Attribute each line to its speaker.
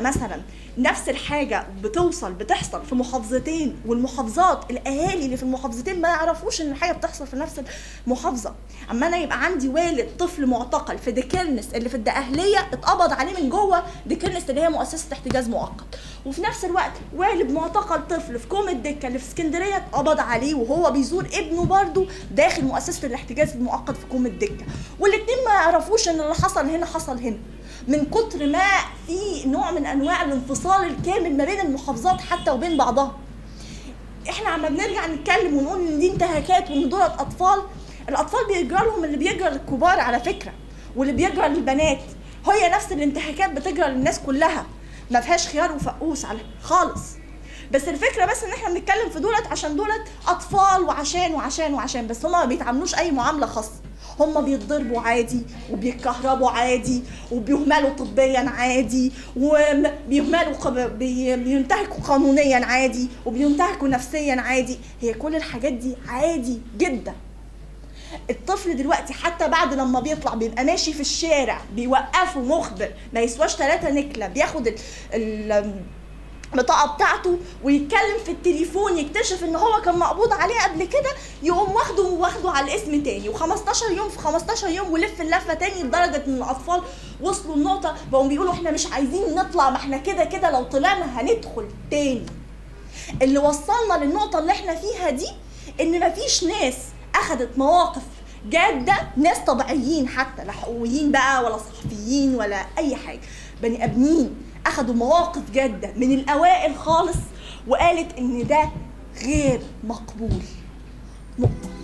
Speaker 1: مثلا نفس الحاجه بتوصل بتحصل في محافظتين والمحافظات الاهالي اللي في المحافظتين ما يعرفوش ان الحاجه بتحصل في نفس المحافظه اما انا يبقى عندي والد طفل معتقل في ديكيرنس اللي في الدقهليه اتقبض عليه من جوه ديكيرنس اللي هي مؤسسه احتجاز مؤقت وفي نفس الوقت والد معتقل طفل في كوم الدكه اللي في اسكندريه اتقبض عليه وهو بيزور ابنه برضه داخل مؤسسه الاحتجاز المؤقت في كوم الدكه والاثنين ما يعرفوش ان اللي حصل هنا حصل هنا من كتر ما في نوع من انواع الانفصال الكامل ما بين المحافظات حتى وبين بعضها احنا عم بنرجع نتكلم ونقول ان دي انتهاكات وان دولت اطفال الاطفال بيجرى لهم اللي بيجرى للكبار على فكره واللي بيجرى للبنات هي نفس الانتهاكات بتجرى للناس كلها ما فيهاش خيار وفقوس على خالص بس الفكره بس ان احنا بنتكلم في دولت عشان دولت اطفال وعشان وعشان وعشان بس هما ما بيتعاملوش اي معامله خاصه هما بيتضربوا عادي وبيتكهربوا عادي وبيهملوا طبيا عادي وبيهملوا قب... بي... بينتهكوا قانونيا عادي وبينتهكوا نفسيا عادي هي كل الحاجات دي عادي جدا الطفل دلوقتي حتى بعد لما بيطلع بيبقى ماشي في الشارع بيوقفه مخبر ما يسواش ثلاثة نكلة بياخد ال... ال... البطاقه بتاعته ويتكلم في التليفون يكتشف ان هو كان مقبوض عليه قبل كده يقوم واخده واخده على الاسم تاني و15 يوم في 15 يوم ولف اللفه تاني لدرجه ان الاطفال وصلوا النقطه بقوا بيقولوا احنا مش عايزين نطلع ما احنا كده كده لو طلعنا هندخل تاني اللي وصلنا للنقطه اللي احنا فيها دي ان مفيش ناس اخذت مواقف جاده ناس طبيعيين حتى لا حقوقيين بقى ولا صحفيين ولا اي حاجه بني ادمين اخذوا مواقف جاده من الاوائل خالص وقالت ان ده غير مقبول نقطه